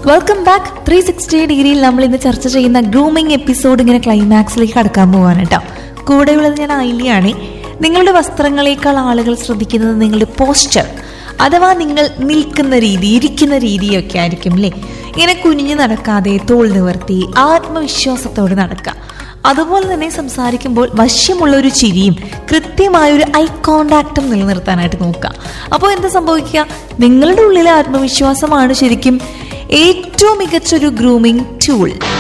welcome back three sixty ഡിഗ്രിയിൽ നമ്മൾ ഇന്ന് ചർച്ച ചെയ്യുന്ന ഗ്രൂമിംഗ് എപ്പിസോഡ് ഇങ്ങനെ ക്ലൈമാക്സിലേക്ക് കടക്കാൻ പോവാണ് കേട്ടോ കൂടെയുള്ളത് ഞാൻ ഐലിയാണ് നിങ്ങളുടെ വസ്ത്രങ്ങളെക്കാൾ ആളുകൾ ശ്രദ്ധിക്കുന്നത് നിങ്ങളുടെ പോസ്ചർ അഥവാ നിങ്ങൾ നിൽക്കുന്ന രീതി ഇരിക്കുന്ന രീതിയൊക്കെ ആയിരിക്കും അല്ലേ ഇങ്ങനെ കുനിഞ്ഞു നടക്കാതെ തോൾ നിവർത്തി ആത്മവിശ്വാസത്തോടെ നടക്കുക അതുപോലെ തന്നെ സംസാരിക്കുമ്പോൾ വശ്യമുള്ള ഒരു ചിരിയും കൃത്യമായ ഒരു ഐ കോണ്ടാക്റ്റും നിലനിർത്താനായിട്ട് നോക്കുക അപ്പോൾ എന്താ സംഭവിക്കുക നിങ്ങളുടെ ഉള്ളിലെ ആത്മവിശ്വാസമാണ് ശരിക്കും ഏറ്റവും മികച്ചൊരു ഗ്രൂമിംഗ് ടൂൾ